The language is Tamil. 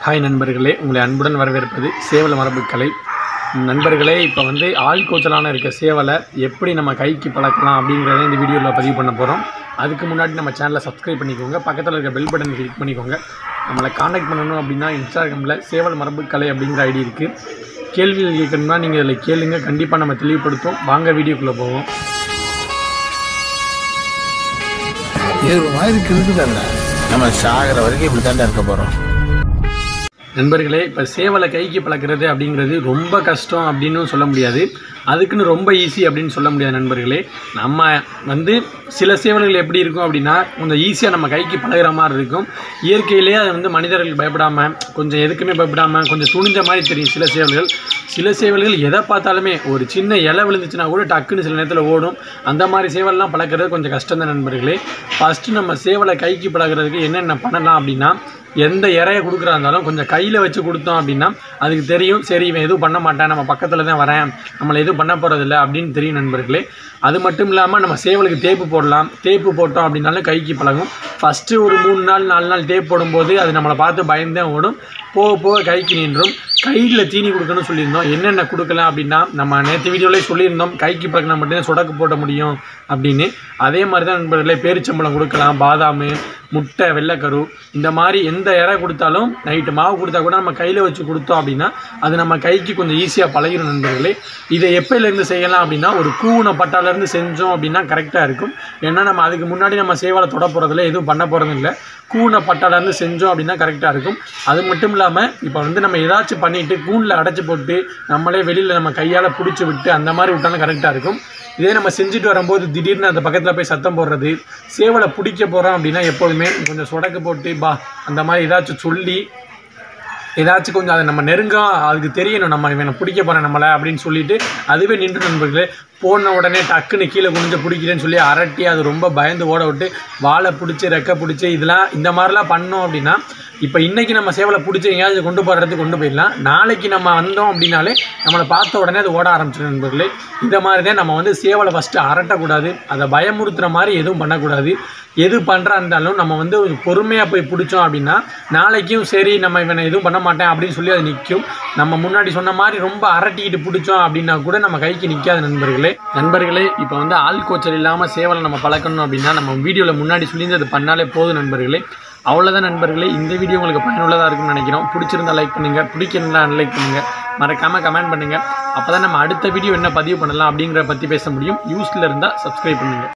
ஹாய் நண்பர்களே உங்களை அன்புடன் வரவேற்பது சேவல மரபுக்கலை நண்பர்களே இப்போ வந்து ஆள் கோச்சலான இருக்க சேவலை எப்படி நம்ம கைக்கு பழக்கலாம் அப்படிங்கிறத இந்த வீடியோவில் பதிவு பண்ண போகிறோம் அதுக்கு முன்னாடி நம்ம சேனலை சப்ஸ்கிரைப் பண்ணிக்கோங்க பக்கத்தில் இருக்க பெல் பட்டன் கிளிக் பண்ணிக்கோங்க நம்மளை காண்டாக்ட் பண்ணணும் அப்படின்னா இன்ஸ்டாகிராமில் சேவல் மரபுக்கலை அப்படிங்கிற ஐடி இருக்குது கேள்விகள் கேட்கணும்னா நீங்கள் இதில் கேளுங்க கண்டிப்பாக நம்ம தெளிவுபடுத்தும் வாங்க வீடியோக்குள்ளே போவோம் ஏழு மாதிரி இருக்குதாங்க நம்ம சாகிற வரைக்கும் இப்படி தாண்டா இருக்க போறோம் நண்பர்களே இப்போ சேவலை கைக்கு பழக்கிறது அப்படிங்கிறது ரொம்ப கஷ்டம் அப்படின்னு சொல்ல முடியாது அதுக்குன்னு ரொம்ப ஈஸி அப்படின்னு சொல்ல முடியாது நண்பர்களே நம்ம வந்து சில சேவல்கள் எப்படி இருக்கும் அப்படின்னா கொஞ்சம் ஈஸியாக நம்ம கைக்கு பழகுற மாதிரி இருக்கும் இயற்கையிலேயே அது வந்து மனிதர்கள் பயப்படாமல் கொஞ்சம் எதுக்குமே பயப்படாமல் கொஞ்சம் துணிஞ்ச மாதிரி தெரியும் சில சேவல்கள் சில சேவல்கள் எதை பார்த்தாலுமே ஒரு சின்ன இலை விழுந்துச்சுன்னா கூட டக்குன்னு சில நேரத்தில் ஓடும் அந்த மாதிரி சேவல்லாம் பழக்கிறது கொஞ்சம் கஷ்டம் தான் நண்பர்களே ஃபஸ்ட்டு நம்ம சேவலை கைக்கு பழகுறதுக்கு என்னென்ன பண்ணலாம் அப்படின்னா எந்த இறைய கொடுக்குறா இருந்தாலும் கொஞ்சம் கையில் வச்சு கொடுத்தோம் அப்படின்னா அதுக்கு தெரியும் சரி இவன் எதுவும் பண்ண மாட்டான் நம்ம பக்கத்தில் தான் வரேன் நம்மளை எதுவும் பண்ண போகிறதில்ல அப்படின்னு தெரியும் நண்பர்களே அது மட்டும் இல்லாமல் நம்ம சேவலுக்கு தேப்பு போடலாம் தேப்பு போட்டோம் அப்படின்னாலும் கைக்கு பழகும் ஃபஸ்ட்டு ஒரு மூணு நாள் நாலு நாள் தேப்பு போடும்போது அது நம்மளை பார்த்து பயந்தே ஓடும் போக போக கைக்கு நின்றும் கையில் தீனி கொடுக்கணும்னு சொல்லியிருந்தோம் என்னென்ன கொடுக்கலாம் அப்படின்னா நம்ம நேற்று வீடியோலேயே சொல்லியிருந்தோம் கைக்கு பழக்கினா மட்டும்தான் சொடக்கு போட முடியும் அப்படின்னு அதே மாதிரி தான் நண்பர்களே பேரிச்சம்பழம் கொடுக்கலாம் பாதாம் முட்டை வெள்ளைக்கரு இந்த மாதிரி எந்த இறை கொடுத்தாலும் நைட்டு மாவு கொடுத்தா கூட நம்ம கையில் வச்சு கொடுத்தோம் அப்படின்னா அது நம்ம கைக்கு கொஞ்சம் ஈஸியாக பழகிடும் நண்பர்களே இதை எப்போலேருந்து செய்யலாம் அப்படின்னா ஒரு கூவுன பட்டாலேருந்து செஞ்சோம் அப்படின்னா கரெக்டாக இருக்கும் ஏன்னா நம்ம அதுக்கு முன்னாடி நம்ம சேவலை தொட போகிறதில்ல எதுவும் பண்ண போகிறதும் இல்லை கூன பட்டாலேருந்து செஞ்சோம் அப்படின்னா கரெக்டாக இருக்கும் அது மட்டும் இல்லாமல் இப்போ வந்து நம்ம ஏதாச்சும் பண்ணிவிட்டு கூண்டில் அடைச்சி போட்டு நம்மளே வெளியில் நம்ம கையால் பிடிச்சி விட்டு அந்த மாதிரி விட்டாலும் கரெக்டாக இருக்கும் இதே நம்ம செஞ்சுட்டு வரும்போது திடீர்னு அந்த பக்கத்தில் போய் சத்தம் போடுறது சேவலை பிடிக்க போகிறோம் அப்படின்னா எப்போதுமே கொஞ்சம் சொடக்கு போட்டு பா அந்த மாதிரி ஏதாச்சும் சொல்லி ஏதாச்சும் கொஞ்சம் அதை நம்ம நெருங்க அதுக்கு தெரியணும் நம்ம இவனை பிடிக்க போகிறேன் நம்மளை அப்படின்னு சொல்லிட்டு அதுவே நின்று நண்பர்களே போன உடனே டக்குன்னு கீழே குனிஞ்சு பிடிக்கிறேன்னு சொல்லி அரட்டி அது ரொம்ப பயந்து ஓட விட்டு வாழை பிடிச்சி ரெக்கை பிடிச்சி இதெல்லாம் இந்த மாதிரிலாம் பண்ணோம் அப்படின்னா இப்போ இன்றைக்கி நம்ம சேவலை பிடிச்சி எங்கேயாவது கொண்டு போகிறதுக்கு கொண்டு போயிடலாம் நாளைக்கு நம்ம வந்தோம் அப்படின்னாலே நம்மளை பார்த்த உடனே அது ஓட ஆரம்பிச்சிடும் நண்பர்களே இந்த மாதிரி தான் நம்ம வந்து சேவலை ஃபஸ்ட்டு அரட்டக்கூடாது அதை பயமுறுத்துகிற மாதிரி எதுவும் பண்ணக்கூடாது எது பண்ணுறா இருந்தாலும் நம்ம வந்து ஒரு பொறுமையாக போய் பிடிச்சோம் அப்படின்னா நாளைக்கும் சரி நம்ம இவனை எதுவும் பண்ண மாட்டேன் அப்படின்னு சொல்லி அது நிற்கும் நம்ம முன்னாடி சொன்ன மாதிரி ரொம்ப அரட்டிக்கிட்டு பிடிச்சோம் அப்படின்னா கூட நம்ம கைக்கு நிற்காது நண்பர்களே நண்பர்களே இப்போ வந்து ஆள் கோச்சல் இல்லாமல் சேவலை நம்ம பழக்கணும் அப்படின்னா நம்ம வீடியோவில் முன்னாடி சொல்லியிருந்தது பண்ணாலே போதும் நண்பர்களே அவ்வளோதான் நண்பர்களே இந்த வீடியோ உங்களுக்கு பயனுள்ளதாக இருக்கும்னு நினைக்கிறோம் பிடிச்சிருந்தா லைக் பண்ணுங்கள் பிடிக்கணும்னா அன்லைக் பண்ணுங்கள் மறக்காமல் கமெண்ட் பண்ணுங்கள் அப்போ தான் நம்ம அடுத்த வீடியோ என்ன பதிவு பண்ணலாம் அப்படிங்கிற பற்றி பேச முடியும் யூஸில் இருந்தால் சப்ஸ்கிரைப் பண்ணுங்கள்